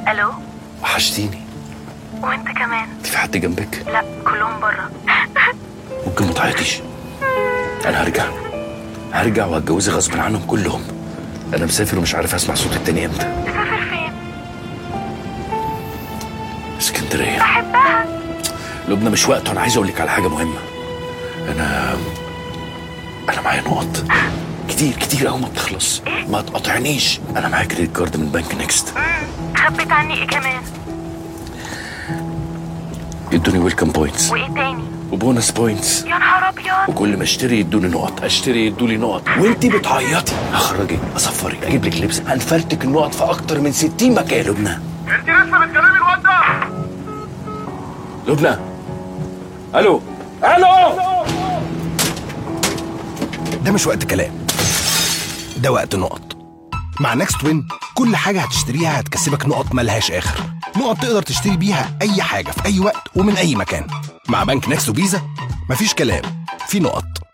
الو وحشتيني وانت كمان انت في حد جنبك لا كلهم بره ممكن ما تعيطيش انا هرجع هرجع وهتجوزي غصب عنهم كلهم انا مسافر ومش عارف اسمع صوت التاني امتى مسافر فين اسكندريه بحبها لبنى مش وقته انا عايز اقول لك على حاجه مهمه انا انا معايا نقط كتير كتير قوي ما بتخلص ما تقاطعنيش انا معايا كريدت كارد من بنك نيكست خبيت عني ايه كمان يدوني ويلكم بوينتس وايه تاني وبونس بوينتس يا نهار ابيض وكل ما اشتري يدوني نقط اشتري يدولي نقط وانت بتعيطي هخرجك اصفرك اجيب لك لبس هنفرتك النقط في اكتر من 60 مكان لبنى انت لسه بتكلمي الواد ده لبنى الو الو ده مش وقت كلام ده وقت نقط مع نكست وين كل حاجة هتشتريها هتكسبك نقط ملهاش آخر نقط تقدر تشتري بيها أي حاجة في أي وقت ومن أي مكان مع بنك نكست وفيزا مفيش كلام في نقط